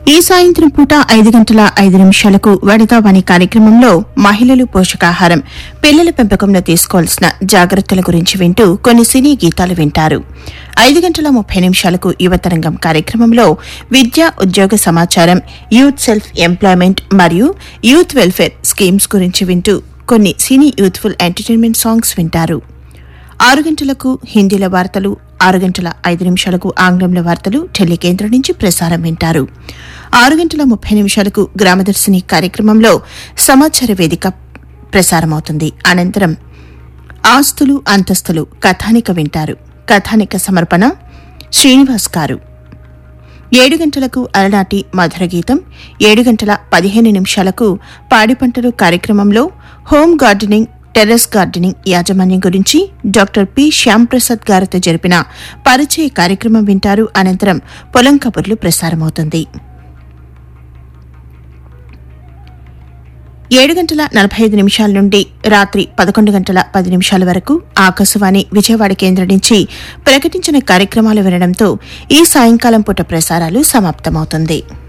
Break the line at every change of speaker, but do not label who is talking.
ఈ సాయంత్రం పూట ఐదు గంటల ఐదు నిమిషాలకు వనితావాణి కార్యక్రమంలో మహిళలు పోషకాహారం పిల్లల పెంపకంలో తీసుకోవాల్సిన జాగ్రత్తల గురించి వింటూ కొన్ని సినీ గీతాలు వింటారు ఐదు గంటల ముప్పై నిమిషాలకు యువతరంగం కార్యక్రమంలో విద్య ఉద్యోగ సమాచారం యూత్ సెల్ఫ్ ఎంప్లాయ్మెంట్ మరియు యూత్ వెల్ఫేర్ స్కీమ్స్ గురించి వింటూ కొన్ని సినీ యూత్ఫుల్ ఎంటర్టైన్మెంట్ సాంగ్స్ వింటారు ఆరు గంటలకు హిందీల వార్తలు ఆరు గంటల ఐదు నిమిషాలకు ఆంగ్లంలో వార్తలు ఢిల్లీ కేంద్రం నుంచి ప్రసారం వింటారు ఆరు గంటల ముప్పై నిమిషాలకు గ్రామదర్శిని కార్యక్రమంలో సమాచార వేదిక ప్రసారమవుతుంది అనంతరం ఆస్తులు అంతస్తులు కథానిక వింటారు కథానిక సమర్పణ శ్రీనివాస్ గారు ఏడు గంటలకు అలనాటి మధుర గీతం ఏడు గంటల పదిహేను నిమిషాలకు పాడి పంటలు కార్యక్రమంలో హోమ్ గార్డెనింగ్ టెర్రస్ గార్డెనింగ్ యాజమాన్యం గురించి డాక్టర్ పి శ్యాంప్రసాద్ గారితో జరిపిన పరిచయ కార్యక్రమం వింటారు అనంతరం పొలం కబుర్లు ప్రసారమవుతుంది ఏడు గంటల నలభై ఐదు నిమిషాల నుండి రాత్రి పదకొండు గంటల పది నిమిషాల వరకు ఆకాశవాణి విజయవాడ కేంద్రం నుంచి ప్రకటించిన కార్యక్రమాలు వినడంతో ఈ సాయంకాలం పూట ప్రసారాలు సమాప్తమవుతుంది